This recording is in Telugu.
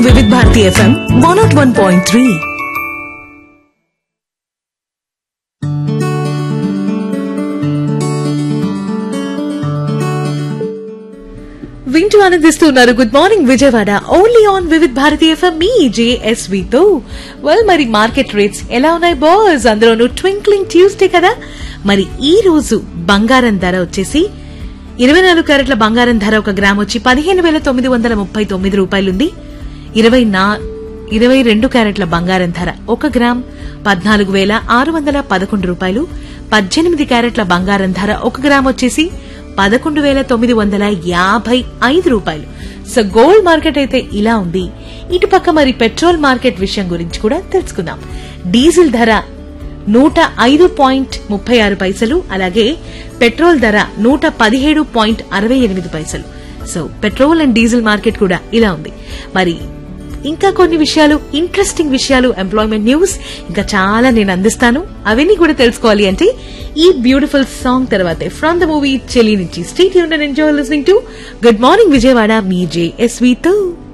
వివిధ Bharati FM one nought one point three వింటూ ఆనందిస్తున్నారు good morning Vijayawada only on Vividh Bharati FM మీ జేఎస్వి తో వెల్ మరి మార్కెట్ రేట్స్ ఎలా ఉన్నాయి బాస్ అందులోనూ ట్వింక్లింగ్ ట్యూస్డే కదా మరి ఈ రోజు బంగారం ధర వచ్చేసి ఇరవై నాలుగు క్యారెట్ల బంగారం ధర ఒక గ్రామ్ వచ్చి పదిహేను వేల తొమ్మిది వందల ముప్పై తొమ్మిది రూపాయలుంది ఇరవై నా ఇరవై రెండు క్యారెట్ల బంగారం ధర ఒక గ్రామ్ పద్నాలుగు వేల ఆరు వందల పదకొండు రూపాయలు పద్దెనిమిది క్యారెట్ల బంగారం ధర ఒక గ్రామ్ వచ్చేసి పదకొండు వేల తొమ్మిది వందల యాభై ఐదు రూపాయలు సో గోల్డ్ మార్కెట్ అయితే ఇలా ఉంది ఇటుపక్క మరి పెట్రోల్ మార్కెట్ విషయం గురించి కూడా తెలుసుకుందాం డీజిల్ ధర నూట ఐదు పాయింట్ ముప్పై ఆరు పైసలు అలాగే పెట్రోల్ ధర నూట పదిహేడు పాయింట్ అరవై ఎనిమిది పైసలు so petrol and diesel market కూడా ఇలా ఉంది మరి ఇంకా కొన్ని విషయాలు ఇంట్రెస్టింగ్ విషయాలు ఎంప్లాయ్మెంట్ న్యూస్ ఇంకా చాలా నేను అందిస్తాను అవన్నీ కూడా తెలుసుకోవాలి అంటే ఈ బ్యూటిఫుల్ సాంగ్ తర్వాతే ఫ్రమ్ ద మూవీ చెలి నుంచి స్టేట్ యూన్ enjoy listening to good morning Vijayawada మీ జేఎస్వి తో